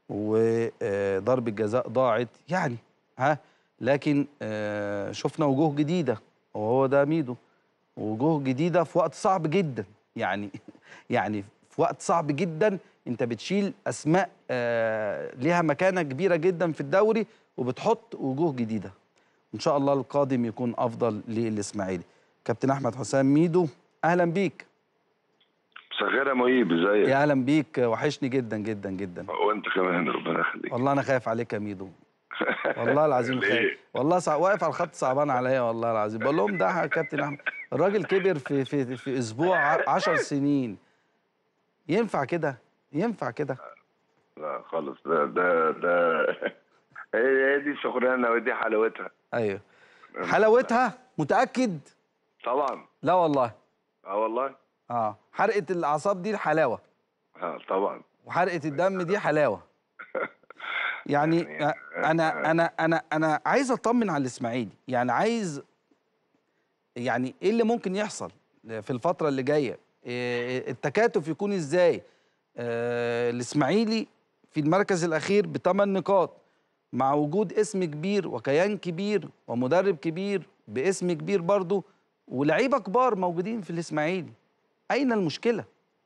وضربة جزاء ضاعت يعني ها لكن آه، شفنا وجوه جديدة وهو ده ميدو وجوه جديدة في وقت صعب جدا يعني يعني في وقت صعب جدا انت بتشيل اسماء آه، ليها مكانة كبيرة جدا في الدوري وبتحط وجوه جديدة ان شاء الله القادم يكون افضل للاسماعيلي كابتن احمد حسام ميدو اهلا بيك مساء الخير يا مهيب ازيك؟ يا اهلا بيك وحشني جدا جدا جدا وانت كمان ربنا يخليك والله انا خايف عليك يا ميدو والله العظيم ليه؟ خايف والله صع... واقف على الخط صعبان عليا والله العظيم بقول لهم ده يا كابتن احمد الراجل كبر في في في اسبوع ع- عشر سنين ينفع كده ينفع كده لا خالص ده ده ده هي هي دي الشغلانه ودي حلاوتها ايوه حلاوتها متاكد طبعا لا والله اه والله اه حرقه الاعصاب دي الحلاوه اه طبعا وحرقه الدم دي حلاوه يعني يعني- انا انا انا انا عايز اطمن على الاسماعيلي يعني عايز يعني ايه اللي ممكن يحصل في الفتره اللي جايه إيه التكاتف يكون ازاي آه، الاسماعيلي في المركز الاخير بثمان نقاط مع وجود اسم كبير وكيان كبير ومدرب كبير باسم كبير برضه ولاعيبه كبار موجودين في الاسماعيلي اين المشكله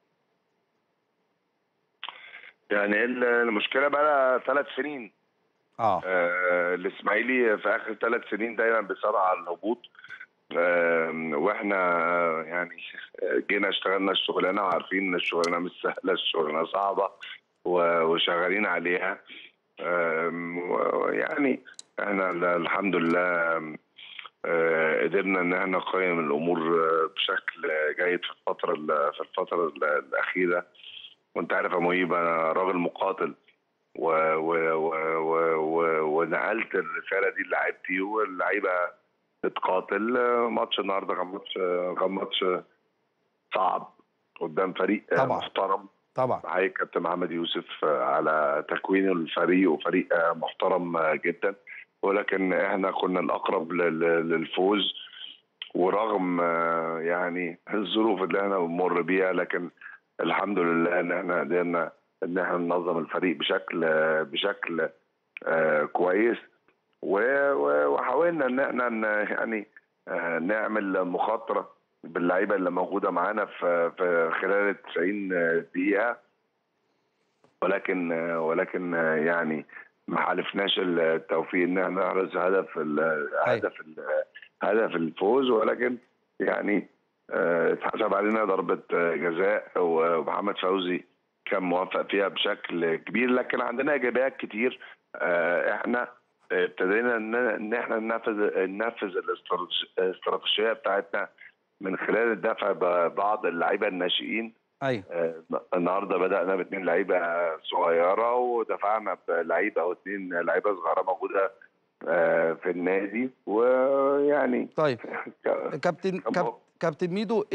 يعني ال- المشكله بقى لها ثلاث سنين اه آه الاسماعيلي في اخر ثلاث سنين دايما بيصارع على الهبوط آه واحنا آه، يعني جينا اشتغلنا الشغلانه وعارفين ان الشغلانه مش سهله الشغلانه صعبه و- وشغالين عليها آم، ويعني احنا ال- الحمد لله آم، آه، قدرنا ان احنا نقيم الامور آه، بشكل جيد في الفتره ال- في الفتره ال- الاخيره وانت عارف يا مهيب انا راجل مقاتل و و و و و ونقلت الرساله دي للاعيبتي واللعيبه تتقاتل آه، ماتش النهارده كان ماتش آه، كان ماتش صعب قدام فريق آه، طبعا. محترم طبعا حقيقي كابتن محمد يوسف آه، على تكوين الفريق وفريق آه، محترم آه، جدا ولكن احنا كنا الاقرب لل- للفوز ورغم آه، يعني الظروف اللي احنا بنمر بيها لكن الحمد لله ان احنا قدرنا ان احنا ننظم الفريق بشكل آه، بشكل آه، كويس و- و- وحاولنا ان احنا ن- يعني آه، نعمل مخاطره باللعيبه اللي موجوده معانا في في خلال ال 90 دقيقه ولكن ولكن يعني ما حالفناش التوفيق ان احنا نحرز هدف ال- هدف ال- هدف الفوز ولكن يعني آه، اتحسب علينا ضربه جزاء ومحمد فوزي كان موفق فيها بشكل كبير لكن عندنا ايجابيات كتير آه، احنا ابتدينا ان ان احنا ننفذ ننفذ الاستراتيج- الاستراتيجيه بتاعتنا من خلال الدفع ببعض اللعيبه الناشئين ايوه آه، النهارده بدانا باثنين لعيبه صغيره ودفعنا بلعيبه او اثنين لعيبه صغيره موجوده آه، في النادي ويعني طيب كابتن كم- كاب- كابتن ميدو